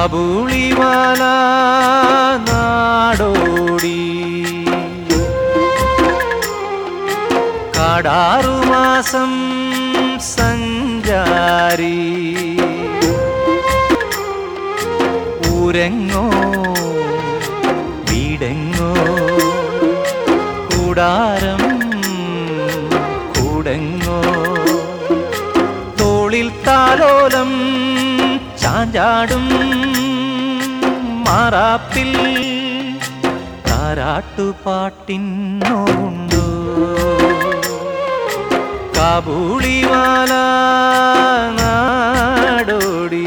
കാബൂളിവാല നാടോടി കാടാറുമാസം സഞ്ചാരി ഊരെങ്ങോ വീടെങ്ങോ കൂടാരം കൂടെങ്ങോ തോളിൽ താലോലം ചാഞ്ചാടും മാറാപ്പിൽ താരാട്ടുപാട്ടിന്നോണ്ടോ കാബൂളിവാല നാടോടി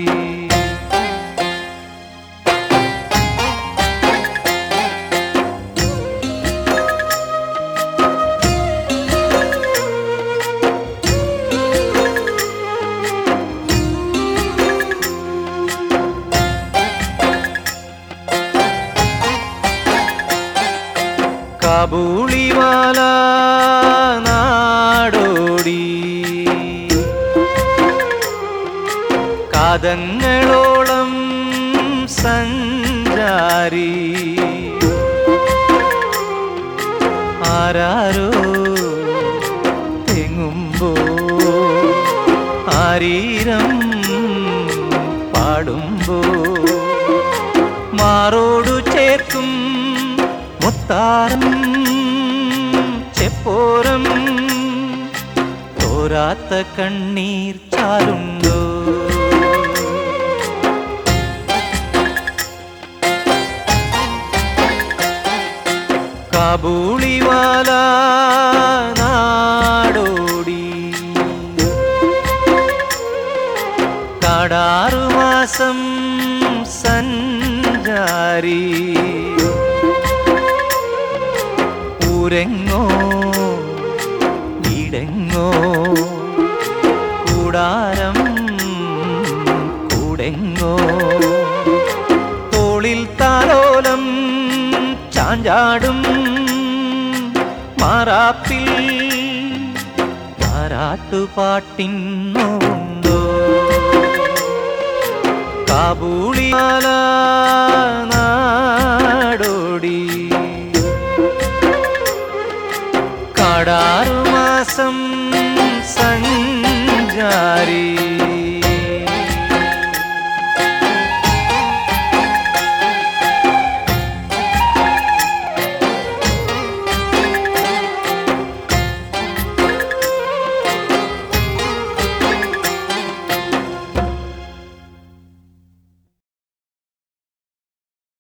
കാബൂളിവാല നാടോടി കാതങ്ങളോളം സഞ്ചാരി ആരാരോ തെങ്ങുമ്പോ ആരീരം പാടുമ്പോ മാറോടു ചേർക്കും മുത്താരം ചെപ്പോരം തോരാത്ത കണ്ണീർ ചാലുണ്ടോ കാബൂളിവാല നാടോടി കാടാറുമാസം സഞ്ചാരി ഊരെങ്ങോ വീടെങ്ങോ കൂടാരം കൂടെങ്ങോ തോളിൽ താലോലം ചാഞ്ചാടും മാറാപ്പിൽ താരാട്ടുപാട്ടിന്നുണ്ടോ കാബൂളിയാല നാടോടി കാടാറുമാസം സഞ്ചാരി